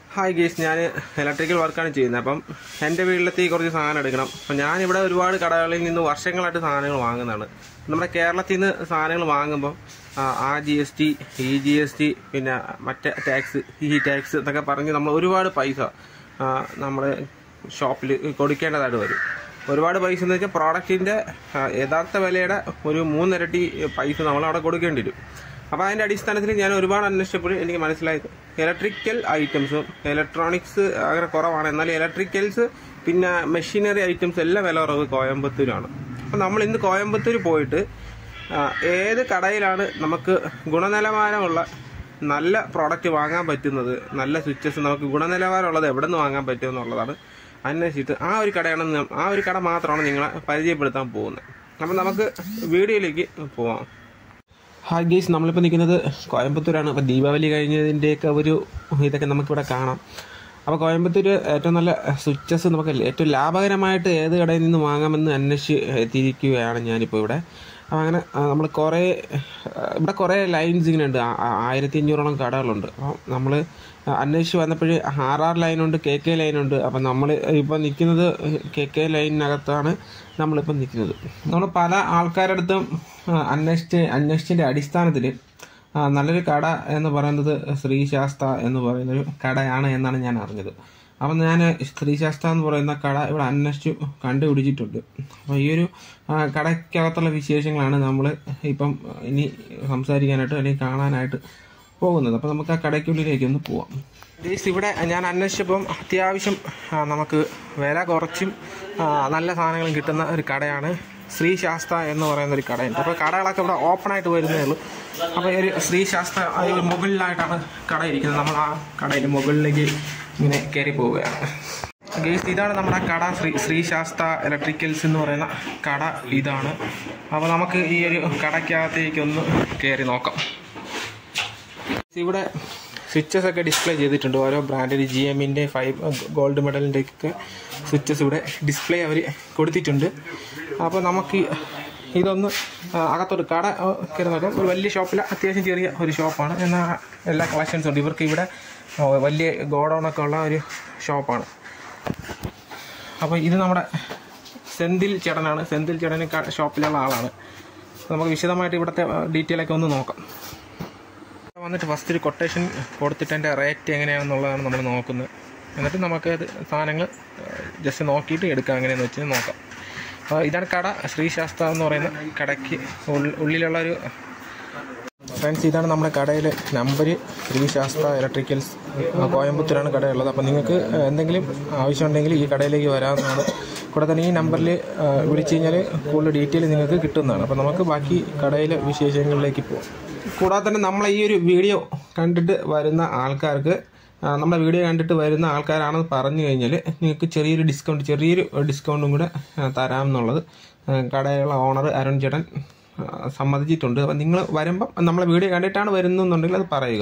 Hi guys ഞാൻ electrical വർക്കാണ് ചെയ്യുന്നത് അപ്പം എൻ്റെ വീട്ടിലെത്തി കുറച്ച് സാധനം എടുക്കണം അപ്പം ഞാനിവിടെ ഒരുപാട് കടകളിൽ നിന്ന് വർഷങ്ങളായിട്ട് സാധനങ്ങൾ വാങ്ങുന്നതാണ് നമ്മുടെ കേരളത്തിൽ നിന്ന് സാധനങ്ങൾ വാങ്ങുമ്പോൾ ആ ജി എസ് ടി ഈ ജി എസ് ടി പിന്നെ മറ്റേ ടാക്സ് ഈ ടാക്സ് എന്നൊക്കെ പറഞ്ഞ് നമ്മൾ ഒരുപാട് പൈസ നമ്മൾ ഷോപ്പിൽ കൊടുക്കേണ്ടതായിട്ട് വരും ഒരുപാട് പൈസ എന്ന് വെച്ചാൽ പ്രോഡക്റ്റിൻ്റെ യഥാർത്ഥ വിലയുടെ ഒരു മൂന്നിരട്ടി പൈസ നമ്മൾ അവിടെ കൊടുക്കേണ്ടി വരും അപ്പോൾ അതിൻ്റെ അടിസ്ഥാനത്തിൽ ഞാൻ ഒരുപാട് അന്വേഷിച്ചപ്പോൾ എനിക്ക് മനസ്സിലായത് ഇലക്ട്രിക്കൽ ഐറ്റംസും ഇലക്ട്രോണിക്സ് അങ്ങനെ കുറവാണ് എന്നാൽ ഇലക്ട്രിക്കൽസ് പിന്നെ മെഷീനറി ഐറ്റംസ് എല്ലാം വില കുറവ് കോയമ്പത്തൂരാണ് അപ്പോൾ നമ്മൾ ഇന്ന് കോയമ്പത്തൂർ പോയിട്ട് ആ, ഏത് കടയിലാണ് നമുക്ക് ഗുണനിലവാരമുള്ള നല്ല പ്രോഡക്റ്റ് വാങ്ങാൻ പറ്റുന്നത് നല്ല സ്വിച്ചസ് നമുക്ക് ഗുണനിലവാരമുള്ളത് എവിടെ നിന്ന് വാങ്ങാൻ പറ്റും എന്നുള്ളതാണ് അന്വേഷിച്ചിട്ട് ആ ഒരു കടയാണ് ന- ആ ഒരു കട മാത്രമാണ് നിങ്ങളെ പരിചയപ്പെടുത്താൻ പോകുന്നത് അപ്പം നമുക്ക് വീഡിയോയിലേക്ക് പോവാം ഹായ് ഗീസ് നമ്മളിപ്പോൾ നിൽക്കുന്നത് കോയമ്പത്തൂരാണ് അപ്പോൾ ദീപാവലി കഴിഞ്ഞതിൻ്റെയൊക്കെ ഒരു ഇതൊക്കെ നമുക്കിവിടെ കാണാം അപ്പോൾ കോയമ്പത്തൂർ ഏറ്റവും നല്ല സ്വിച്ചസ് നമുക്ക് ഏറ്റവും ലാഭകരമായിട്ട് ഏത് കടയിൽ നിന്ന് വാങ്ങാമെന്ന് അന്വേഷിച്ച് എത്തിയിരിക്കുകയാണ് ഞാനിപ്പോൾ ഇവിടെ അപ്പോൾ അങ്ങനെ നമ്മൾ കുറേ ആ, ഇവിടെ കുറേ ലൈൻസ് ഇങ്ങനെ ഉണ്ട് ആ- ആ- ആയിരത്തി അഞ്ഞൂറോളം കടകളുണ്ട് അപ്പോൾ നമ്മൾ അന്വേഷിച്ച് വന്നപ്പോൾ ആർ ആർ ലൈനുണ്ട് കെ കെ ലൈനുണ്ട് അപ്പം നമ്മൾ ഇപ്പോൾ നിൽക്കുന്നത് കെ കെ ലൈനിനകത്താണ് നമ്മളിപ്പോൾ നിൽക്കുന്നത് നമ്മൾ പല ആൾക്കാരുടെ അടുത്തും ആ, അന്വേഷിച്ച് അന്വേഷിച്ചതിൻ്റെ അടിസ്ഥാനത്തിൽ നല്ലൊരു കട എന്ന് പറയുന്നത് ശ്രീശാസ്ത എന്ന് പറയുന്നൊരു കടയാണ് എന്നാണ് ഞാൻ അറിഞ്ഞത് അപ്പം ഞാൻ ശ്രീശാസ്ത എന്ന് പറയുന്ന കട ഇവിടെ അന്വേഷിച്ചു കണ്ടുപിടിച്ചിട്ടുണ്ട് അപ്പോൾ ഈ ഒരു ആ, കടയ്ക്കകത്തുള്ള വിശേഷങ്ങളാണ് നമ്മൾ ഇപ്പം ഇനി സംസാരിക്കാനായിട്ട് അല്ലെങ്കിൽ കാണാനായിട്ട് പോകുന്നത് അപ്പോൾ നമുക്ക് ആ കടയ്ക്കുള്ളിലേക്ക് ഒന്ന് പോവാം ഗൈസ് ഇവിടെ ഞാൻ അന്വേഷിച്ചപ്പം അത്യാവശ്യം ആ, നമുക്ക് വില കുറച്ചും ആ, നല്ല സാധനങ്ങളും കിട്ടുന്ന ഒരു കടയാണ് ശ്രീശാസ്ത എന്ന് പറയുന്ന ഒരു കടയുണ്ട് അപ്പോൾ കടകളൊക്കെ ഇവിടെ ഓപ്പൺ ആയിട്ട് വരുന്നേ ഉള്ളൂ അപ്പോൾ ഈ ഒരു ശ്രീശാസ്ത്ര ആ ഒരു മുകളിലായിട്ടാണ് കട ഇരിക്കുന്നത് നമ്മൾ ആ കടയിൽ മുകളിലേക്ക് ഇങ്ങനെ കയറി പോവുകയാണ് ഗേസ് ഇതാണ് നമ്മുടെ കട ശ്രീ ശ്രീശാസ്ത്ര ഇലക്ട്രിക്കൽസ് എന്ന് പറയുന്ന കട ഇതാണ് അപ്പോൾ നമുക്ക് ഈ ഒരു കടയ്ക്കകത്തേക്ക് ഒന്ന് കയറി നോക്കാം ഇവിടെ സ്വിച്ചസ് ഒക്കെ ഡിസ്പ്ലേ ചെയ്തിട്ടുണ്ട് ഓരോ ബ്രാൻഡിൻ്റെ ജി എമ്മിൻ്റെ ഫൈവ് ഗോൾഡ് മെഡലിൻ്റെ ഒക്കെ സ്വിച്ചസ് ഇവിടെ ഡിസ്പ്ലേ അവർ കൊടുത്തിട്ടുണ്ട് അപ്പോൾ നമുക്ക് ഇതൊന്ന് ആ, അകത്തൊരു കട ആ, കയറി നോക്കാം ഒരു വലിയ ഷോപ്പിൽ അത്യാവശ്യം ചെറിയ ഒരു ഷോപ്പാണ് എന്നാൽ എല്ലാ കളക്ഷൻസും ഉണ്ട് ഇവർക്ക് ഇവിടെ ആ, വലിയ ഗോഡൗണൊക്കെ ഉള്ള ഒരു ഷോപ്പാണ് അപ്പോൾ ഇത് നമ്മുടെ സെന്തിൽ ചേട്ടനാണ് സെന്തിൽ ചേട്ടന് ക- ഷോപ്പിലുള്ള ആളാണ് നമുക്ക് വിശദമായിട്ട് ഇവിടുത്തെ ഡീറ്റെയിൽ ഒക്കെ ഒന്ന് നോക്കാം ഇവിടെ വന്നിട്ട് ഫസ്റ്റ് ഒരു കൊട്ടേഷൻ കൊടുത്തിട്ട് അതിൻ്റെ റേറ്റ് എങ്ങനെയാണെന്നുള്ളതാണ് നമ്മൾ നോക്കുന്നത് എന്നിട്ട് നമുക്ക് അത് സാധനങ്ങൾ ജസ്റ്റ് നോക്കിയിട്ട് എടുക്കാം എങ്ങനെയാണെന്ന് വെച്ച് നോക്കാം അപ്പോൾ ഇതാണ് കട ശ്രീശാസ്ത്ര എന്ന് പറയുന്ന കടയ്ക്ക് ഉൾ- ഉള്ളിലുള്ള ഒരു ഫ്രണ്ട്സ് ഇതാണ് നമ്മുടെ കടയിലെ നമ്പർ ശ്രീശാസ്ത്ര ഇലക്ട്രിക്കൽസ് കോയമ്പത്തൂരാണ് കടയുള്ളത് അപ്പോൾ നിങ്ങൾക്ക് എന്തെങ്കിലും ആവശ്യമുണ്ടെങ്കിൽ ഈ കടയിലേക്ക് വരാവുന്നതാണ് കൂടെ തന്നെ ഈ നമ്പറിൽ വിളിച്ചു കഴിഞ്ഞാൽ കൂടുതൽ ഡീറ്റെയിൽ നിങ്ങൾക്ക് കിട്ടുന്നതാണ് അപ്പോൾ നമുക്ക് ബാക്കി കടയിലെ വിശേഷങ്ങളിലേക്ക് പോകാം കൂടാതെ തന്നെ നമ്മളെ ഈ ഒരു വീഡിയോ കണ്ടിട്ട് വരുന്ന ആൾക്കാർക്ക് ആ, നമ്മുടെ വീഡിയോ കണ്ടിട്ട് വരുന്ന ആൾക്കാരാണെന്ന് പറഞ്ഞു കഴിഞ്ഞാൽ നിങ്ങൾക്ക് ചെറിയൊരു ഡിസ്കൗണ്ട് ചെറിയൊരു ഡിസ്കൗണ്ടും കൂടെ ആ, തരാമെന്നുള്ളത് ആ, കടയിലുള്ള ഓണർ അരുൺ ചേട്ടൻ ആ, സമ്മതിച്ചിട്ടുണ്ട് അപ്പം നിങ്ങൾ വരുമ്പം നമ്മളെ വീഡിയോ കണ്ടിട്ടാണ് വരുന്നതെന്നുണ്ടെങ്കിൽ അത് പറയുക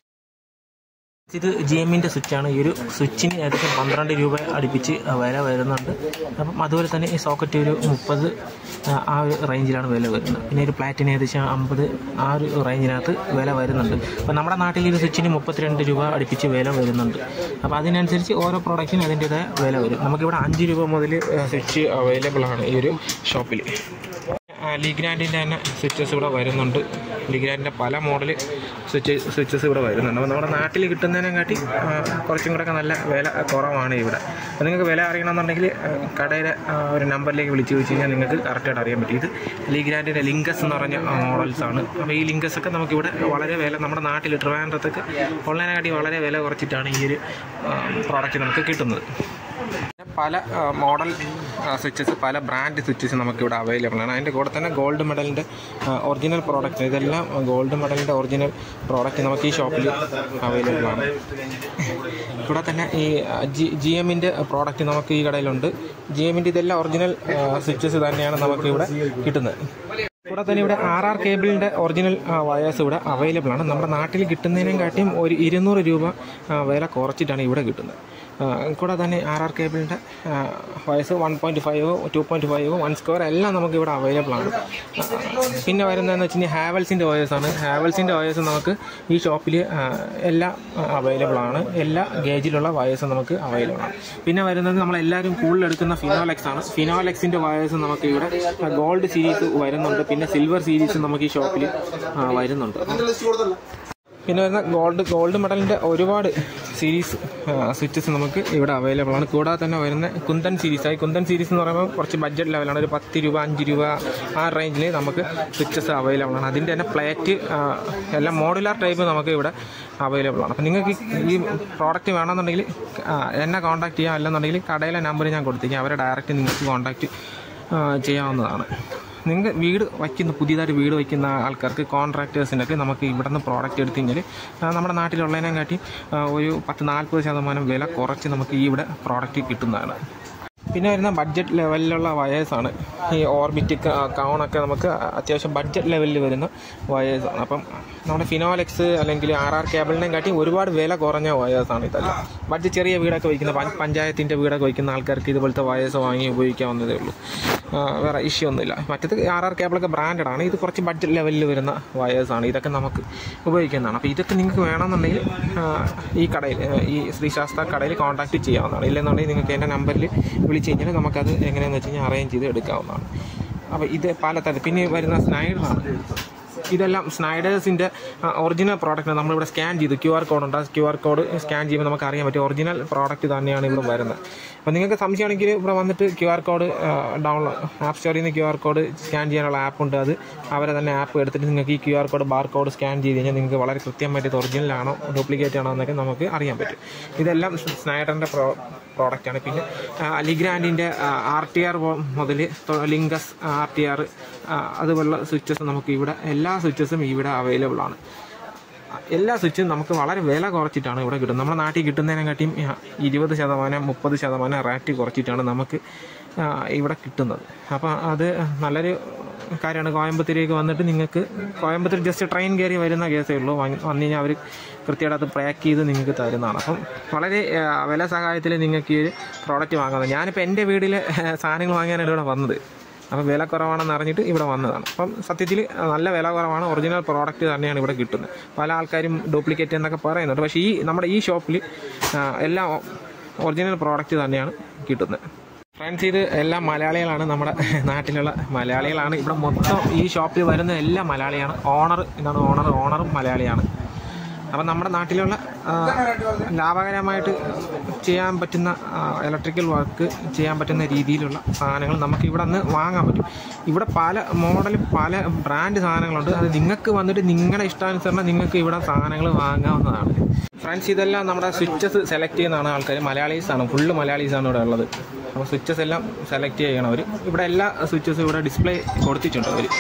ഇത് ജി എമ്മിൻ്റെ സ്വിച്ചാണ് ഈ ഒരു സ്വിച്ചിന് ഏകദേശം പന്ത്രണ്ട് രൂപ അടുപ്പിച്ച് വില വരുന്നുണ്ട് അപ്പം അതുപോലെ തന്നെ ഈ സോക്കറ്റ് ഒരു മുപ്പത് ആ ഒരു റേഞ്ചിലാണ് വില വരുന്നത് പിന്നെ ഒരു പ്ലാറ്റിന് ഏകദേശം അമ്പത് ആ ഒരു റേഞ്ചിനകത്ത് വില വരുന്നുണ്ട് അപ്പം നമ്മുടെ നാട്ടിൽ ഒരു സ്വിച്ചിന് മുപ്പത്തിരണ്ട് രൂപ അടുപ്പിച്ച് വില വരുന്നുണ്ട് അപ്പോൾ അതിനനുസരിച്ച് ഓരോ പ്രോഡക്റ്റിനും അതിൻ്റേതായ വില വരും നമുക്കിവിടെ അഞ്ച് രൂപ മുതൽ സ്വിച്ച് അവൈലബിൾ ആണ് ഈ ഒരു ഷോപ്പിൽ ലിഗ്രാൻഡിൻ്റെ തന്നെ സ്വിച്ചസ് ഇവിടെ വരുന്നുണ്ട് ലിഗ്രാൻഡിൻ്റെ പല മോഡൽ സ്വിച്ച് സ്വിച്ചസ് ഇവിടെ വരുന്നുണ്ട് അപ്പോൾ നമ്മുടെ നാട്ടിൽ കിട്ടുന്നതിനെക്കാട്ടി ആ, കുറച്ചും കൂടെ ഒക്കെ നല്ല വില കുറവാണ് ഇവിടെ അപ്പോൾ നിങ്ങൾക്ക് വില അറിയണമെന്നുണ്ടെങ്കിൽ ആ, കടയിലെ ആ, ഒരു നമ്പറിലേക്ക് വിളിച്ച് ചോദിച്ചു കഴിഞ്ഞാൽ നിങ്ങൾക്ക് കറക്റ്റായിട്ട് അറിയാൻ പറ്റും ഇത് ലിഗ്രാൻഡിൻ്റെ ലിങ്കസ് എന്ന് പറഞ്ഞ മോഡൽസ് ആണ് അപ്പോൾ ഈ ലിങ്കസ് ഒക്കെ നമുക്കിവിടെ വളരെ വില നമ്മുടെ നാട്ടിൽ ട്രിവാൻഡ്രത്തൊക്കെ ഓൺലൈനായിട്ട് വളരെ വില കുറച്ചിട്ടാണ് ഈ ഒരു പ്രോഡക്റ്റ് നമുക്ക് കിട്ടുന്നത് പല മോഡൽ സ്വിച്ചസ് പല ബ്രാൻഡ് സ്വിച്ചസ് നമുക്കിവിടെ അവൈലബിൾ ആണ് അതിൻ്റെ കൂടെ തന്നെ ഗോൾഡ് മെഡലിൻ്റെ ഒറിജിനൽ പ്രോഡക്റ്റ് ഇതെല്ലാം ഗോൾഡ് മെഡലിൻ്റെ ഒറിജിനൽ പ്രോഡക്റ്റ് നമുക്ക് ഈ ഷോപ്പിൽ അവൈലബിൾ ആണ് ഇവിടെ തന്നെ ഈ ജി ജി എമ്മിൻ്റെ പ്രോഡക്റ്റ് നമുക്ക് ഈ കടയിലുണ്ട് ജി എമ്മിൻ്റെ ഇതെല്ലാം ഒറിജിനൽ സ്വിച്ചസ് തന്നെയാണ് നമുക്ക് ഇവിടെ കിട്ടുന്നത് കൂടെ തന്നെ ഇവിടെ ആർ ആർ കേബിളിൻ്റെ ഒറിജിനൽ വയേഴ്സ് ഇവിടെ അവൈലബിൾ ആണ് നമ്മുടെ നാട്ടിൽ കിട്ടുന്നതിനും കാട്ടിയും ഒരു ഇരുന്നൂറ് രൂപ ആ, വില കുറച്ചിട്ടാണ് ഇവിടെ കിട്ടുന്നത് ആ, കൂടെ തന്നെ ആർ ആർ കേബിളിൻ്റെ വയസ്സ് one point five two point five one square എല്ലാം നമുക്ക് ഇവിടെ അവൈലബിൾ ആണ് ആ, പിന്നെ വരുന്നതെന്ന് വെച്ച് കഴിഞ്ഞാൽ ഹാവൽസിൻ്റെ വയേഴ്സാണ് ഹാവൽസിൻ്റെ വയേഴ്സ് നമുക്ക് ഈ ഷോപ്പിൽ എല്ലാം അവൈലബിൾ ആണ് എല്ലാ ഗേജിലുള്ള വയേഴ്സ് നമുക്ക് അവൈലബിൾ ആണ് പിന്നെ വരുന്നത് നമ്മളെല്ലാവരും കൂടുതൽ എടുക്കുന്ന ഫിനോലെക്സ് ആണ് ഫിനോലെക്സിൻ്റെ വയേഴ്സ് നമുക്ക് ഇവിടെ ഗോൾഡ് സീരീസ് വരുന്നുണ്ട് പിന്നെ സിൽവർ സീരീസ് നമുക്ക് ഈ ഷോപ്പിൽ വരുന്നുണ്ട് പിന്നെ വരുന്ന ഗോൾഡ് ഗോൾഡ് മെഡലിൻ്റെ ഒരുപാട് സീരീസ് സ്വിച്ചസ് നമുക്ക് ഇവിടെ അവൈലബിൾ ആണ് കൂടാതെ തന്നെ വരുന്ന കുന്തൻ സീരീസ് ആയി കുന്തൻ സീരീസ് എന്ന് പറയുമ്പോൾ കുറച്ച് ബഡ്ജറ്റ് ലെവലാണ് ഒരു പത്ത് രൂപ അഞ്ച് രൂപ ആ റേഞ്ചിൽ നമുക്ക് സ്വിച്ചസ് അവൈലബിൾ ആണ് അതിൻ്റെ തന്നെ പ്ലേറ്റ് എല്ലാം മോഡുലാർ ടൈപ്പ് നമുക്ക് ഇവിടെ അവൈലബിൾ ആണ് അപ്പോൾ നിങ്ങൾക്ക് ഈ- ഈ പ്രോഡക്റ്റ് വേണമെന്നുണ്ടെങ്കിൽ ആ, എന്നെ കോൺടാക്ട് ചെയ്യാം അല്ലെന്നുണ്ടെങ്കിൽ കടയിലെ നമ്പർ ഞാൻ കൊടുത്തേക്കാം അവരെ ഡയറക്റ്റ് നിങ്ങൾക്ക് കോൺടാക്റ്റ് ചെയ്യാവുന്നതാണ് നിങ്ങൾ വീട് വയ്ക്കുന്ന പുതിയതായിട്ട് വീട് വയ്ക്കുന്ന ആൾക്കാർക്ക് കോൺട്രാക്ടേഴ്സിനൊക്കെ നമുക്ക് ഇവിടെ നിന്ന് പ്രോഡക്റ്റ് എടുത്തു കഴിഞ്ഞാൽ ആ, നമ്മുടെ നാട്ടിലുള്ളതിനെ കാട്ടി ആ, ഒരു പത്ത് നാൽപ്പത് ശതമാനം വില കുറച്ച് നമുക്ക് ഈ ഇവിടെ പ്രോഡക്റ്റ് കിട്ടുന്നതാണ് പിന്നെ വരുന്ന ബഡ്ജറ്റ് ലെവലിലുള്ള വയേഴ്സാണ് ഈ ഓർബിറ്റ് കൗണൊക്കെ നമുക്ക് അത്യാവശ്യം ബഡ്ജറ്റ് ലെവലിൽ വരുന്ന വയേഴ്സാണ് അപ്പം നമ്മുടെ ഫിനോലെക്സ് അല്ലെങ്കിൽ ആർ ആർ കേബിളിനെയും കാട്ടി ഒരുപാട് വില കുറഞ്ഞ വയേഴ്സാണ് ഇതെല്ലാം ബഡ്ജറ്റ് ചെറിയ വീടൊക്കെ വയ്ക്കുന്ന പ- പഞ്ചായത്തിൻ്റെ വീടൊക്കെ വയ്ക്കുന്ന ആൾക്കാർക്ക് ഇതുപോലത്തെ വയേഴ്സ് വാങ്ങി ഉപയോഗിക്കാവുന്നതേ ഉള്ളൂ ആ, വേറെ ഇഷ്യൂ ഒന്നുമില്ല മറ്റത് ആർ ആർ കേബിളൊക്കെ ബ്രാൻഡഡ് ആണ് ഇത് കുറച്ച് ബഡ്ജറ്റ് ലെവലിൽ വരുന്ന വയേഴ്സാണ് ഇതൊക്കെ നമുക്ക് ഉപയോഗിക്കുന്നതാണ് അപ്പോൾ ഇതൊക്കെ നിങ്ങൾക്ക് വേണമെന്നുണ്ടെങ്കിൽ ആ, ഈ കടയിൽ ആ, ഈ ശ്രീശാസ്ത്ര കടയിൽ കോൺടാക്റ്റ് ചെയ്യാവുന്നതാണ് ഇല്ലെന്നുണ്ടെങ്കിൽ നിങ്ങൾക്ക് എൻ്റെ നമ്പറിൽ വിളിച്ച് കഴിഞ്ഞാൽ നമുക്കത് എങ്ങനെയാണെന്ന് വെച്ച് കഴിഞ്ഞാൽ അറേഞ്ച് ചെയ്ത് എടുക്കാവുന്നതാണ് അപ്പോൾ ഇത് പലതരം പിന്നെ വരുന്ന സ്നൈഡറാണ് ഇതെല്ലാം സ്നൈഡേഴ്സിൻ്റെ ഒറിജിനൽ പ്രോഡക്റ്റ് നമ്മളിവിടെ സ്കാൻ ചെയ്തു ക്യു ആർ കോഡ് ഉണ്ട് ആ ക്യു ആർ കോഡ് സ്കാൻ ചെയ്യുമ്പോൾ നമുക്ക് അറിയാൻ പറ്റും ഒറിജിനൽ പ്രോഡക്റ്റ് തന്നെയാണ് ഇവിടെ വരുന്നത് അപ്പോൾ നിങ്ങൾക്ക് സംശയമാണെങ്കിൽ ഇവിടെ വന്നിട്ട് Q R code download app സ്റ്റോറിൽ നിന്ന് ക്യു ആർ കോഡ് സ്കാൻ ചെയ്യാനുള്ള ആപ്പ് ഉണ്ട് അത് അവരെ തന്നെ ആപ്പ് എടുത്തിട്ട് നിങ്ങൾക്ക് ഈ Q R code bar code scan ചെയ്ത് കഴിഞ്ഞാൽ നിങ്ങൾക്ക് വളരെ കൃത്യമായിട്ട് ഇത് ഒറിജിനൽ ആണോ ഡ്യൂപ്ലിക്കേറ്റ് ആണോ എന്നൊക്കെ നമുക്ക് അറിയാൻ പറ്റും ഇതെല്ലാം സ്നൈഡറിൻ്റെ പ്രോ പ്രോഡക്റ്റ് ആണ് പിന്നെ ലിഗ്രാൻഡിൻ്റെ ആർ ടി ആർ മുതൽ ലിങ്കസ് ആർ ടി ആർ അതുപോലുള്ള സ്വിച്ചസ് നമുക്ക് ഇവിടെ എല്ലാ സ്വിച്ചസും ഇവിടെ അവൈലബിൾ ആണ് എല്ലാ സ്വിച്ചും നമുക്ക് വളരെ വില കുറച്ചിട്ടാണ് ഇവിടെ കിട്ടുന്നത് നമ്മുടെ നാട്ടിൽ കിട്ടുന്നതിനെക്കാട്ടിയും ആ, ഇരുപത് ശതമാനം മുപ്പത് ശതമാനം റേറ്റ് കുറച്ചിട്ടാണ് നമുക്ക് ആ, ഇവിടെ കിട്ടുന്നത് അപ്പോൾ അത് നല്ലൊരു കാര്യമാണ് കോയമ്പത്തൂരേക്ക് വന്നിട്ട് നിങ്ങൾക്ക് കോയമ്പത്തൂർ ജസ്റ്റ് ട്രെയിൻ കയറി വരുന്ന കേസേ ഉള്ളൂ വന്ന് വന്നു കഴിഞ്ഞാൽ അവർ കൃത്യമായിട്ട് അത് പാക്ക് ചെയ്ത് നിങ്ങൾക്ക് തരുന്നതാണ് അപ്പം വളരെ ആ, വില സഹായത്തിൽ നിങ്ങൾക്ക് ഈ ഒരു പ്രോഡക്റ്റ് വാങ്ങുന്നത് ഞാനിപ്പോൾ എൻ്റെ വീട്ടിൽ സാധനങ്ങൾ വാങ്ങാനാണ് ഇവിടെ വന്നത് അപ്പോൾ വില കുറവാണെന്ന് അറിഞ്ഞിട്ട് ഇവിടെ വന്നതാണ് അപ്പം സത്യത്തിൽ നല്ല വില കുറവാണ് ഒറിജിനൽ പ്രോഡക്റ്റ് തന്നെയാണ് ഇവിടെ കിട്ടുന്നത് പല ആൾക്കാരും ഡ്യൂപ്ലിക്കേറ്റ് എന്നൊക്കെ പറയുന്നുണ്ട് പക്ഷേ ഈ നമ്മുടെ ഈ ഷോപ്പിൽ എല്ലാം ഒറിജിനൽ പ്രോഡക്റ്റ് തന്നെയാണ് കിട്ടുന്നത് ഫ്രണ്ട്സ് ഇത് എല്ലാം മലയാളികളാണ് നമ്മുടെ നാട്ടിലുള്ള മലയാളികളാണ് ഇവിടെ മൊത്തം ഈ ഷോപ്പിൽ വരുന്ന എല്ലാം മലയാളിയാണ് ഓണർ ഇതാണ് ഓണർ ഓണറും മലയാളിയാണ് അപ്പം നമ്മുടെ നാട്ടിലുള്ള ആ, ലാഭകരമായിട്ട് ചെയ്യാൻ പറ്റുന്ന ഇലക്ട്രിക്കൽ വർക്ക് ചെയ്യാൻ പറ്റുന്ന രീതിയിലുള്ള സാധനങ്ങൾ നമുക്ക് ഇവിടെ നിന്ന് വാങ്ങാൻ പറ്റും ഇവിടെ പല മോഡൽ പല ബ്രാൻഡ് സാധനങ്ങളുണ്ട് അത് നിങ്ങൾക്ക് വന്നിട്ട് നിങ്ങളുടെ ഇഷ്ടാനുസരണം നിങ്ങൾക്ക് ഇവിടെ സാധനങ്ങൾ വാങ്ങാവുന്നതാണ് ഫ്രണ്ട്സ് ഇതെല്ലാം നമ്മുടെ സ്വിച്ചസ് സെലക്ട് ചെയ്യുന്നതാണ് ആൾക്കാർ മലയാളീസാണ് ഫുള്ള് മലയാളീസാണ് ഇവിടെ ഉള്ളത് അപ്പോൾ സ്വിച്ചസ് എല്ലാം സെലക്ട് ചെയ്യണം അവർ ഇവിടെ എല്ലാ സ്വിച്ചസും ഇവിടെ ഡിസ്പ്ലേ കൊടുത്തിട്ടുണ്ട് അവർ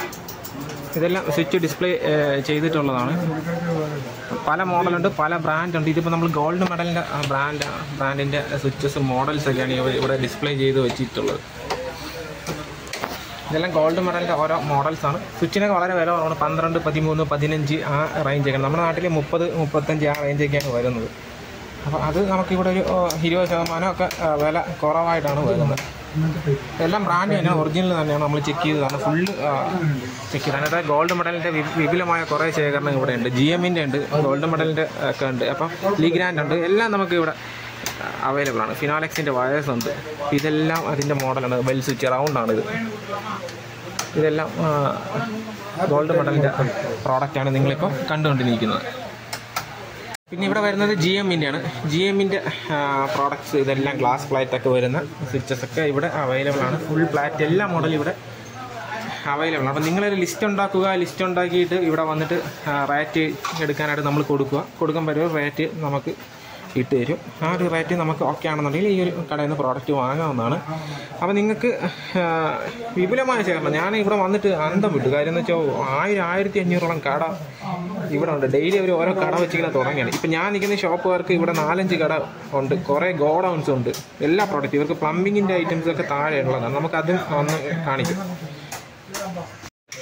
ഇതെല്ലാം സ്വിച്ച് ഡിസ്പ്ലേ ചെയ്തിട്ടുള്ളതാണ് പല മോഡലുണ്ട് പല ബ്രാൻഡ് ഉണ്ട് ഇതിപ്പോൾ നമ്മൾ ഗോൾഡ് മെഡലിൻ്റെ ബ്രാൻഡ് ബ്രാൻഡിൻ്റെ സ്വിച്ചസ് മോഡൽസ് ഒക്കെയാണ് ഇവർ ഇവിടെ ഡിസ്പ്ലേ ചെയ്ത് വെച്ചിട്ടുള്ളത് ഇതെല്ലാം ഗോൾഡ് മെഡലിൻ്റെ ഓരോ മോഡൽസാണ് സ്വിച്ചിനൊക്കെ വളരെ വില കുറവാണ് പന്ത്രണ്ട് പതിമൂന്ന് പതിനഞ്ച് ആ റേഞ്ചൊക്കെയാണ് നമ്മുടെ നാട്ടിൽ മുപ്പത് മുപ്പത്തഞ്ച് ആ റേഞ്ചൊക്കെയാണ് വരുന്നത് അപ്പോൾ അത് നമുക്കിവിടെ ഒരു ഓ, ഇരുപത് ശതമാനം ഒക്കെ ആ, വില കുറവായിട്ടാണ് വരുന്നത് എല്ലാം ബ്രാൻഡ് തന്നെയാണ് ഒറിജിനൽ തന്നെയാണ് നമ്മൾ ചെക്ക് ചെയ്തതാണ് ഫുള്ള് ചെക്ക് ചെയ്താണ് അതായത് ഗോൾഡ് മെഡലിൻ്റെ വിപുലമായ കുറേ ശേഖരണം ഇവിടെ ഉണ്ട് ജി എമ്മിൻ്റെ ഉണ്ട് ഗോൾഡ് മെഡലിൻ്റെ ഒക്കെ ഉണ്ട് അപ്പം ലീഗ്രാൻഡ് ഉണ്ട് എല്ലാം നമുക്ക് ഇവിടെ അവൈലബിൾ ആണ് ഫിനാലെക്സിൻ്റെ വയേഴ്സ് ഉണ്ട് ഇതെല്ലാം അതിൻ്റെ മോഡലാണ് വെൽ സ്വിച്ച് റൗണ്ടാണ് ഇത് ഇതെല്ലാം ഗോൾഡ് മെഡലിൻ്റെ പ്രോഡക്റ്റാണ് നിങ്ങളിപ്പോൾ കണ്ടുകൊണ്ടിരിക്കുന്നത് പിന്നെ ഇവിടെ വരുന്നത് ജി എമ്മിൻ്റെ ആണ് ജി എമ്മിൻ്റെ പ്രോഡക്ട്സ് ഇതെല്ലാം ഗ്ലാസ് പ്ലേറ്റ് ഒക്കെ വരുന്ന സ്വിച്ചസ് ഒക്കെ ഇവിടെ അവൈലബിൾ ആണ് ഫുൾ പ്ലാറ്റ് എല്ലാ മോഡലും ഇവിടെ അവൈലബിൾ ആണ് അപ്പോൾ നിങ്ങളൊരു ലിസ്റ്റ് ഉണ്ടാക്കുക ലിസ്റ്റ് ഉണ്ടാക്കിയിട്ട് ഇവിടെ വന്നിട്ട് റേറ്റ് എടുക്കാനായിട്ട് നമ്മൾ കൊടുക്കുക കൊടുക്കുമ്പോൾ ഒരു റേറ്റ് നമുക്ക് ഇട്ട് തരും ആ ഒരു റേറ്റ് നമുക്ക് ഓക്കെ ആണെന്നുണ്ടെങ്കിൽ ഈ ഒരു കടയിൽ നിന്ന് പ്രോഡക്റ്റ് വാങ്ങാവുന്നതാണ് അപ്പോൾ നിങ്ങൾക്ക് ആ, വിപുലമായ ശേഖരണം ഞാൻ ഇവിടെ വന്നിട്ട് അന്തം വിട്ടു കാര്യം എന്ന് വെച്ചാൽ ആയിരം ആയിരത്തി അഞ്ഞൂറോളം കട ഇവിടെ ഉണ്ട് ഡെയിലി അവർ ഓരോ കട വെച്ചിങ്ങനെ തുടങ്ങിയാണ് ഇപ്പം ഞാൻ നിൽക്കുന്ന ഷോപ്പുകാർക്ക് ഇവിടെ നാലഞ്ച് കട ഉണ്ട് കുറേ ഗോഡൗൺസ് ഉണ്ട് എല്ലാ പ്രോഡക്റ്റ് ഇവർക്ക് പ്ലംബിങ്ങിൻ്റെ ഐറ്റംസ് ഒക്കെ താഴെ ഉള്ളതാണ് നമുക്ക് അതും ഒന്ന് കാണിക്കും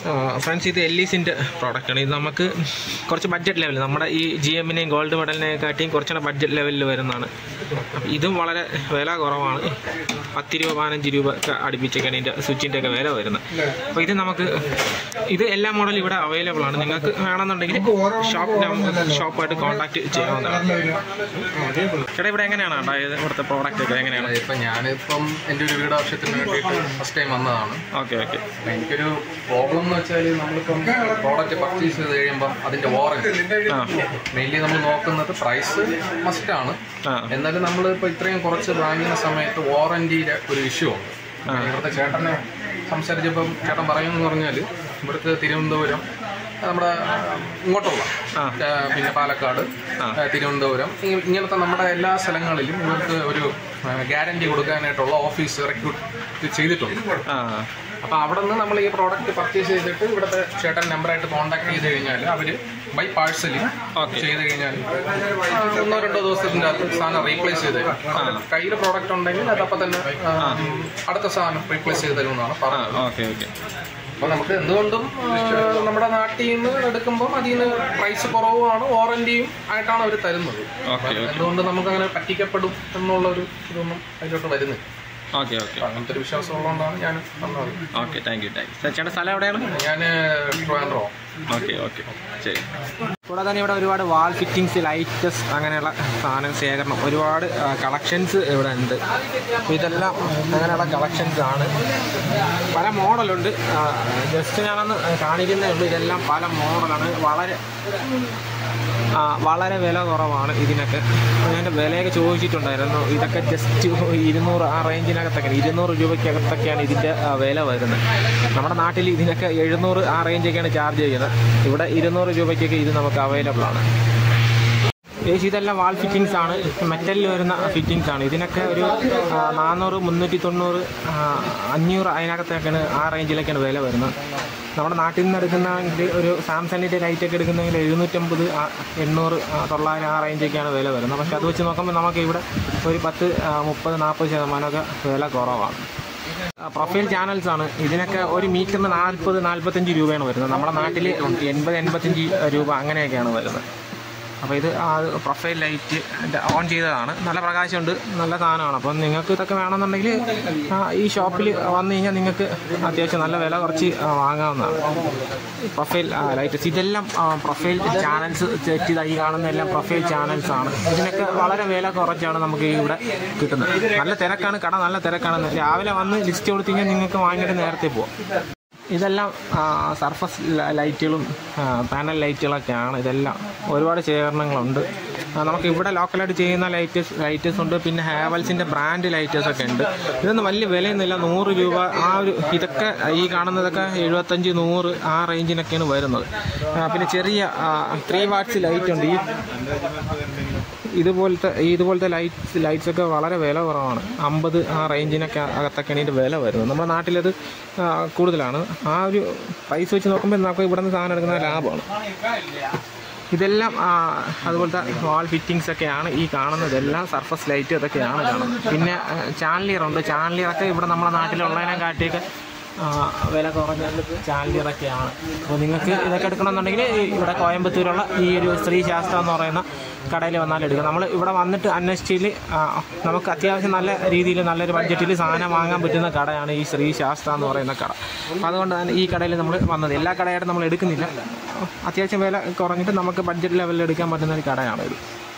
ഫ്രണ്ട്സ് ഇത് എല്ലീസിൻ്റെ പ്രോഡക്റ്റാണ് ഇത് നമുക്ക് കുറച്ച് ബഡ്ജറ്റ് ലെവൽ നമ്മുടെ ഈ ജി എമ്മിനെയും ഗോൾഡ് മെഡലിനെയും കാട്ടിയും കുറച്ചുകൂടെ ബഡ്ജറ്റ് ലെവലിൽ വരുന്നതാണ് അപ്പം ഇതും വളരെ വില കുറവാണ് പത്ത് രൂപ പതിനഞ്ച് രൂപ ഒക്കെ അടുപ്പിച്ചൊക്കെയാണ് ഇതിൻ്റെ സ്വിച്ചിൻ്റെ ഒക്കെ വില വരുന്നത് അപ്പോൾ ഇത് നമുക്ക് ഇത് എല്ലാ മോഡലും ഇവിടെ അവൈലബിൾ ആണ് നിങ്ങൾക്ക് വേണമെന്നുണ്ടെങ്കിൽ ഷോപ്പ് ഷോപ്പായിട്ട് കോൺടാക്ട് ചെയ്യാവുന്നതാണ് ചേട്ടാ ഇവിടെ എങ്ങനെയാണ് ഉണ്ടായത് ഇവിടുത്തെ പ്രോഡക്റ്റ് ഒക്കെ എങ്ങനെയാണ് ഇപ്പം ഞാനിപ്പം എൻ്റെ ഒരു വീട് ആവശ്യത്തിന് വേണ്ടിയിട്ട് ഫസ്റ്റ് ടൈം വന്നതാണ് ഓക്കെ ഓക്കെ അപ്പം എനിക്കൊരു പ്രോബ്ലം എന്ന് വെച്ചാൽ നമ്മളിപ്പം പ്രോഡക്റ്റ് പർച്ചേസ് ചെയ്ത് കഴിയുമ്പം അതിൻ്റെ വാറൻറ്റി ആ മെയിൻലി നമ്മൾ നോക്കുന്നത് പ്രൈസ് മസ്റ്റാണ് ആ എന്നാലും നമ്മൾ ഇപ്പോൾ ഇത്രയും കുറച്ച് വാങ്ങുന്ന സമയത്ത് വാറൻറ്റിയുടെ ഒരു ഇഷ്യൂ ഉണ്ട് ഇവിടുത്തെ ചേട്ടനെ സംസാരിച്ചപ്പം ചേട്ടൻ പറയുമെന്ന് പറഞ്ഞാൽ ഇവിടുത്തെ തിരുവനന്തപുരം നമ്മുടെ ഇങ്ങോട്ടുള്ള ആ. ആ, പിന്നെ പാലക്കാട് ആ. ആ, തിരുവനന്തപുരം ഇങ്ങ- ഇങ്ങനത്തെ നമ്മുടെ എല്ലാ സ്ഥലങ്ങളിലും ഇവർക്ക് ഒരു ഗ്യാരണ്ടി കൊടുക്കാനായിട്ടുള്ള ഓഫീസ് റിക്രൂട്ട് ചെയ്തിട്ടുണ്ട് ആ അപ്പോൾ അവിടെ നിന്ന് നമ്മൾ ഈ പ്രോഡക്റ്റ് പർച്ചേസ് ചെയ്തിട്ട് ഇവിടുത്തെ ചേട്ടൻ നമ്പറായിട്ട് കോൺടാക്ട് ചെയ്ത് കഴിഞ്ഞാൽ അവർ ബൈ പാഴ്സലി Okay. ചെയ്ത് കഴിഞ്ഞാൽ ആ, ഒന്നോ രണ്ടോ ദിവസത്തിൻ്റെ അകത്ത് സാധനം റീപ്ലേസ് ചെയ്ത് തരും കയ്യിൽ പ്രോഡക്റ്റ് ഉണ്ടെങ്കിൽ അതപ്പോൾ തന്നെ ആ, അടുത്ത സാധനം റീപ്ലേസ് ചെയ്ത് തരുമെന്നാണ് ആ പറഞ്ഞത് ഓക്കെ ഓക്കെ അപ്പോൾ നമുക്ക് എന്തുകൊണ്ടും ആ, നമ്മുടെ നാട്ടിൽ നിന്ന് എടുക്കുമ്പം അതിൽ നിന്ന് പ്രൈസ് കുറവുമാണ് വാറൻറ്റിയും ആയിട്ടാണ് അവർ തരുന്നത് ഓക്കെ ഓക്കെ എന്തുകൊണ്ട് നമുക്കങ്ങനെ പറ്റിക്കപ്പെടും എന്നുള്ള ഒരു ഇതൊന്നും അതിലോട്ട് വരുന്നില്ല ഓക്കെ ഓക്കെ അപ്പോൾ അങ്ങനത്തെ ഒരു വിശ്വാസം ഉള്ളതുകൊണ്ടാണ് ഞാൻ വന്നത് okay thank you thank you ചേട്ടാ സ്ഥലം എവിടെയാണ് ഞാൻ ട്രിവാൻഡ്രോ ഓക്കെ ഓക്കെ ശരി കൂടാതെ തന്നെ ഇവിടെ ഒരുപാട് വാൾ ഫിറ്റിങ്സ് ലൈറ്റസ് അങ്ങനെയുള്ള സാധന ശേഖരണം ഒരുപാട് കളക്ഷൻസ് ഇവിടെ ഉണ്ട് അപ്പോൾ ഇതെല്ലാം അങ്ങനെയുള്ള കളക്ഷൻസ് ആണ് പല മോഡലുണ്ട് ജസ്റ്റ് ഞാനൊന്ന് കാണിക്കുന്നേ ഉള്ളൂ ഇതെല്ലാം പല മോഡലാണ് വളരെ ആ, വളരെ വില കുറവാണ് ഇതിനൊക്കെ അപ്പോൾ ഞാൻ വിലയൊക്കെ ചോദിച്ചിട്ടുണ്ടായിരുന്നു ഇതൊക്കെ ജസ്റ്റ് ഇരുന്നൂറ് ആ റേഞ്ചിനകത്തൊക്കെ ഇരുന്നൂറ് രൂപയ്ക്കകത്തൊക്കെയാണ് ഇതിൻ്റെ ആ, വില വരുന്നത് നമ്മുടെ നാട്ടിൽ ഇതിനൊക്കെ എഴുന്നൂറ് ആ റേഞ്ചൊക്കെയാണ് ചാർജ് ചെയ്യുന്നത് ഇവിടെ ഇരുന്നൂറ് രൂപയ്ക്കൊക്കെ ഇത് നമുക്ക് അവൈലബിൾ ആണ് ഏകദേശം ഇതെല്ലാം വാൾ ഫിറ്റിങ്സ് ആണ് മെറ്റലിൽ വരുന്ന ഫിറ്റിങ്സ് ആണ് ഇതിനൊക്കെ ഒരു ആ, നാനൂറ് മുന്നൂറ്റി തൊണ്ണൂറ് ആ, അഞ്ഞൂറ് അതിനകത്തൊക്കെയാണ് ആ റേഞ്ചിലൊക്കെയാണ് വില വരുന്നത് നമ്മുടെ നാട്ടിൽ നിന്ന് എടുക്കുന്നതെങ്കിൽ ഒരു സാംസങ്ങിൻ്റെ ലൈറ്റൊക്കെ എടുക്കുന്നെങ്കിൽ എഴുന്നൂറ്റമ്പത് ആ, എണ്ണൂറ് ആ, തൊള്ളായിരം ആ റേഞ്ചൊക്കെയാണ് വില വരുന്നത് പക്ഷേ അത് വെച്ച് നോക്കുമ്പോൾ നമുക്ക് ഇവിടെ ഒരു പത്ത് ആ, മുപ്പത് നാൽപ്പത് ശതമാനമൊക്കെ വില കുറവാണ് പ്രൊഫൈൽ ചാനൽസ് ആണ് ഇതിനൊക്കെ ഒരു മീറ്ററിന് നാൽപ്പത് നാൽപ്പത്തഞ്ച് രൂപയാണ് വരുന്നത് നമ്മുടെ നാട്ടിൽ എൺപത് എൺപത്തഞ്ച് രൂപ അങ്ങനെയൊക്കെയാണ് വരുന്നത് അപ്പോൾ ഇത് ആ പ്രൊഫൈൽ ലൈറ്റ് ഓൺ ചെയ്തതാണ് നല്ല പ്രകാശമുണ്ട് നല്ല സാധനമാണ് അപ്പം നിങ്ങൾക്ക് ഇതൊക്കെ വേണമെന്നുണ്ടെങ്കിൽ ആ, ഈ ഷോപ്പിൽ വന്നു കഴിഞ്ഞാൽ നിങ്ങൾക്ക് അത്യാവശ്യം നല്ല വില കുറച്ച് ആ, വാങ്ങാവുന്നതാണ് പ്രൊഫൈൽ ലൈറ്റ്സ് ഇതെല്ലാം ആ, പ്രൊഫൈൽ ചാനൽസ് സെറ്റ് ചെയ്ത ഈ കാണുന്ന എല്ലാം പ്രൊഫൈൽ ചാനൽസ് ആണ് ഇതിനൊക്കെ വളരെ വില കുറച്ചാണ് നമുക്ക് ഇവിടെ കിട്ടുന്നത് നല്ല തിരക്കാണ് കട നല്ല തിരക്കാണ് രാവിലെ വന്ന് ലിസ്റ്റ് കൊടുത്തു കഴിഞ്ഞാൽ നിങ്ങൾക്ക് വാങ്ങിയിട്ട് നേരത്തെ പോവാം ഇതെല്ലാം ആ, സർഫസ് ല- ലൈറ്റുകളും ആ, പാനൽ ലൈറ്റുകളൊക്കെയാണ് ഇതെല്ലാം ഒരുപാട് ശേഖരണങ്ങളുണ്ട് ആ, നമുക്ക് ഇവിടെ ലോക്കലായിട്ട് ചെയ്യുന്ന ലൈറ്റേഴ്സ് ലൈറ്റേഴ്സ് ഉണ്ട് പിന്നെ ഹാവൽസിൻ്റെ ബ്രാൻഡ് ലൈറ്റേഴ്സ് ഒക്കെ ഉണ്ട് ഇതൊന്നും വലിയ വിലയൊന്നുമില്ല നൂറ് രൂപ ആ ഒരു ഇതൊക്കെ ഈ കാണുന്നതൊക്കെ എഴുപത്തഞ്ച് നൂറ് ആ റേഞ്ചിനൊക്കെയാണ് വരുന്നത് ആ, പിന്നെ ചെറിയ ത്രീ വാട്ട്സ് ലൈറ്റ് ഉണ്ട് ഈ ഇതുപോലത്തെ ഈ ഇതുപോലത്തെ ലൈറ്റ്സ് ലൈറ്റ്സ് ഒക്കെ വളരെ വില കുറവാണ് അമ്പത് ആ റേഞ്ചിനൊക്കെ അകത്തൊക്കെയാണ് ഇതിൻ്റെ വില വരുന്നത് നമ്മുടെ നാട്ടിലത് ആ, കൂടുതലാണ് ആ ഒരു പൈസ വെച്ച് നോക്കുമ്പോൾ നമുക്ക് ഇവിടെ നിന്ന് സാധനം എടുക്കുന്ന ലാഭമാണ് ഇതെല്ലാം ആ, അതുപോലത്തെ വാൾ ഫിറ്റിങ്സ് ഒക്കെയാണ് ഈ കാണുന്നതെല്ലാം സർഫസ് ലൈറ്റ് ഇതൊക്കെയാണ് കാണുന്നത് പിന്നെ ചാനലിയർ ഉണ്ട് ചാനലിയറൊക്കെ ഇവിടെ നമ്മുടെ നാട്ടിലുള്ളതിനെ കാട്ടിയൊക്കെ ആ, വില കുറഞ്ഞ ചാനലിയറൊക്കെയാണ് അപ്പോൾ നിങ്ങൾക്ക് ഇതൊക്കെ എടുക്കണമെന്നുണ്ടെങ്കിൽ ഈ ഇവിടെ കോയമ്പത്തൂരുള്ള ഈ ഒരു ശ്രീ ശാസ്ത്ര എന്ന് പറയുന്ന കടയിൽ വന്നാൽ എടുക്കാം നമ്മൾ ഇവിടെ വന്നിട്ട് അന്വേഷിച്ചിൽ നമുക്ക് അത്യാവശ്യം നല്ല രീതിയിൽ നല്ലൊരു ബഡ്ജറ്റിൽ സാധനം വാങ്ങാൻ പറ്റുന്ന കടയാണ് ഈ ശ്രീ ശാസ്ത്ര എന്ന് പറയുന്ന കട അപ്പോൾ അതുകൊണ്ട് തന്നെ ഈ കടയിൽ നമ്മൾ വന്നത് എല്ലാ കടയായിട്ടും നമ്മൾ എടുക്കുന്നില്ല അത്യാവശ്യം വില കുറഞ്ഞിട്ട് നമുക്ക് ബഡ്ജറ്റ് ലെവലിൽ എടുക്കാൻ പറ്റുന്ന ഒരു കടയാണ് ഇത്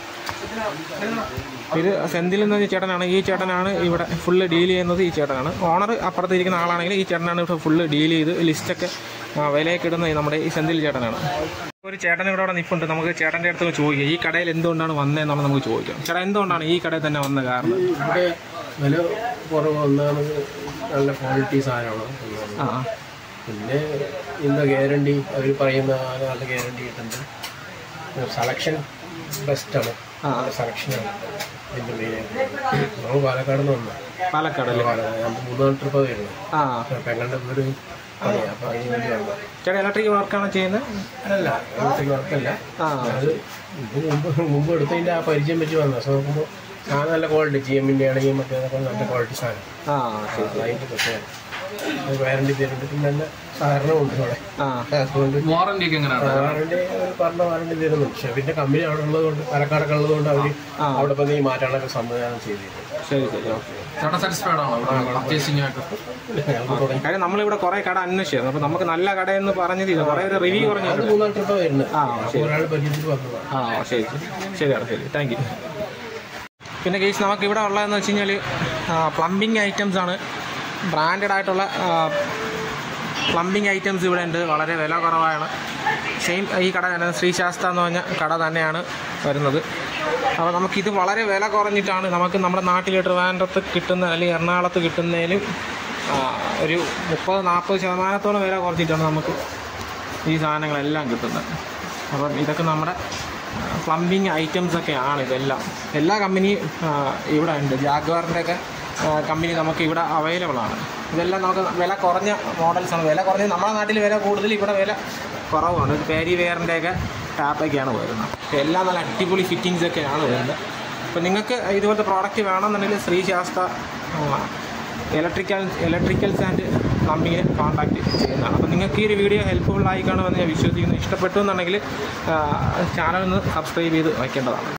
ഇത് സെന്തിൽ എന്ന ചേട്ടനാണ് ഈ ചേട്ടനാണ് ഇവിടെ ഫുള്ള് ഡീൽ ചെയ്യുന്നത് ഈ ചേട്ടനാണ് ഓണർ അപ്പുറത്ത് ഇരിക്കുന്ന ആളാണെങ്കിൽ ഈ ചേട്ടനാണ് ഇവിടെ ഫുള്ള് ഡീൽ ചെയ്ത് ലിസ്റ്റൊക്കെ ആ, വിലയൊക്കെ ഇടുന്നത് നമ്മുടെ ഈ സെന്തിൽ ചേട്ടനാണ് ഒരു ചേട്ടൻ ഇവിടെ അവിടെ നിൽപ്പുണ്ട് നമുക്ക് ചേട്ടൻ്റെ അടുത്ത് ചോദിക്കാം ഈ കടയിൽ എന്തുകൊണ്ടാണ് വന്നതെന്നാണ് നമുക്ക് ചോദിക്കാം ചേട്ടാ എന്തുകൊണ്ടാണ് ഈ കടയിൽ തന്നെ വന്ന കാരണം ഇവിടെ വില കുറവ് ഒന്നാമത് നല്ല ക്വാളിറ്റി സാധനമാണ് ഒന്നാമത്. ആ പിന്നെ ഇന്ന ഗ്യാരണ്ടി അവർ പറയുന്ന ആ നല്ല ഗ്യാരണ്ടി കിട്ടുന്നുണ്ട് സെലക്ഷൻ ബെസ്റ്റാണ് ആ. സെലക്ഷനാണ് ഇതിൻ്റെ മെയിനായിട്ട് നമ്മൾ പാലക്കാട് നിന്ന് വന്നു പാലക്കാടല്ലേ പാലക്കാട് ഞാൻ മൂന്നാല് ട്രിപ്പ് വരുന്നത് ആ പെങ്ങളുടെ വീട് പണിയാണ് അപ്പോൾ അതിന് വേണ്ടി വന്നു ചേട്ടാ ഇലക്ട്രിക് വർക്കാണ് ചെയ്യുന്നത് അല്ല ഇവിടുത്തെ വർക്കല്ല ആ അത് ഇത് മുമ്പ് മുമ്പ് എടുത്തതിൻ്റെ ആ പരിചയം വെച്ച് വന്നു പക്ഷെ നോക്കുമ്പോൾ സാധനം നല്ല ക്വാളിറ്റി ജി എമ്മിൻ്റെ ആണെങ്കിൽ മറ്റേതൊക്കെ നല്ല ക്വാളിറ്റി സാധനം ആ ശരി അതിൻ്റെ പ്രത്യേകത വാറണ്ടി തരുന്നുണ്ട് പിന്നെ നല്ല സഹകരണമുണ്ട് ഇവിടെ ആ അതുകൊണ്ട് വാറന്റി ഒക്കെ എങ്ങനെയാണ് വാറണ്ടി അവർ പറഞ്ഞ വാറണ്ടി തരുന്നുണ്ട് പക്ഷെ പിന്നെ കമ്പനി അവിടെ ഉള്ളതുകൊണ്ട് പാലക്കാടൊക്കെ ഉള്ളതുകൊണ്ട് അവർ അവിടെ വന്ന് ഈ മാറ്റാനൊക്കെ സംവിധാനം ചെയ്തിട്ടുണ്ട് ശരി ശരി ഓക്കെ ചേട്ടൻ സാറ്റിസ്ഫൈഡ് ആണോ പർച്ചേസിംഗ് ആയിട്ട് ഞങ്ങൾക്ക് തുടങ്ങി കാര്യം നമ്മളിവിടെ കുറേ കട അന്വേഷിച്ചു അപ്പോൾ നമുക്ക് നല്ല കടയെന്ന് പറഞ്ഞത് ഇത് കുറേ ഒരു റിവ്യൂ പറഞ്ഞു അത് മൂന്നാം ട്രിപ്പ് വരുന്നത് ആ ശരി ഒരാൾ പരിചയത്തിൽ വന്നതാണ് ആ ശരി ശരിയാണ് ശരി താങ്ക് യു പിന്നെ കേസ് നമുക്ക് ഇവിടെ ഉള്ളതെന്ന് വെച്ച് കഴിഞ്ഞാൽ പ്ലംബിംഗ് ഐറ്റംസ് ആണ് ബ്രാൻഡഡ് ആയിട്ടുള്ള പ്ലംബിംഗ് ഐറ്റംസ് ഇവിടെ ഉണ്ട് വളരെ വില കുറവാണ് സെയിം ഈ കട തന്നെ ശ്രീശാസ്ത്ര എന്ന് പറഞ്ഞ കട തന്നെയാണ് വരുന്നത് അപ്പോൾ നമുക്കിത് വളരെ വില കുറഞ്ഞിട്ടാണ് നമുക്ക് നമ്മുടെ നാട്ടിൽ ട്രിവാൻഡ്രത്ത് കിട്ടുന്ന അല്ലെങ്കിൽ എറണാകുളത്ത് കിട്ടുന്നതിലും ആ, ഒരു മുപ്പത് നാൽപ്പത് ശതമാനത്തോളം വില കുറച്ചിട്ടാണ് നമുക്ക് ഈ സാധനങ്ങളെല്ലാം കിട്ടുന്നത് അപ്പം ഇതൊക്കെ നമ്മുടെ പ്ലംബിങ് ഐറ്റംസ് ഒക്കെയാണ് ഇതെല്ലാം എല്ലാ കമ്പനിയും ആ, ഇവിടെ ഉണ്ട് ജാഗ്വാറിൻ്റെ ഒക്കെ കമ്പനി നമുക്ക് ഇവിടെ അവൈലബിൾ ആണ് ഇതെല്ലാം നമുക്ക് വില കുറഞ്ഞ മോഡൽസ് ആണ് വില കുറഞ്ഞ നമ്മുടെ നാട്ടിൽ വില കൂടുതൽ ഇവിടെ വില കുറവാണ് ഇത് പേരി വെയറിൻ്റെ ഒക്കെ ടാപ്പൊക്കെയാണ് വരുന്നത് അപ്പോൾ എല്ലാം നല്ല അടിപൊളി ഫിറ്റിങ്സ് ഒക്കെയാണ് വരുന്നത് അപ്പോൾ നിങ്ങൾക്ക് ഇതുപോലത്തെ പ്രോഡക്റ്റ് വേണമെന്നുണ്ടെങ്കിൽ ശ്രീശാസ്ത്ര ഇലക്ട്രിക്കൽ ഇലക്ട്രിക്കൽസ് ആൻഡ് പ്ലംബിങ്ങിന് കോൺടാക്ട് ചെയ്യുന്നതാണ് അപ്പോൾ നിങ്ങൾക്ക് ഈ ഒരു വീഡിയോ ഹെൽപ്ഫുൾ ആയി കാണുമെന്ന് ഞാൻ വിശ്വസിക്കുന്നു ഇഷ്ടപ്പെട്ടു എന്നുണ്ടെങ്കിൽ ചാനൽ ഒന്ന് സബ്സ്ക്രൈബ് ചെയ്ത് വയ്ക്കേണ്ടതാണ്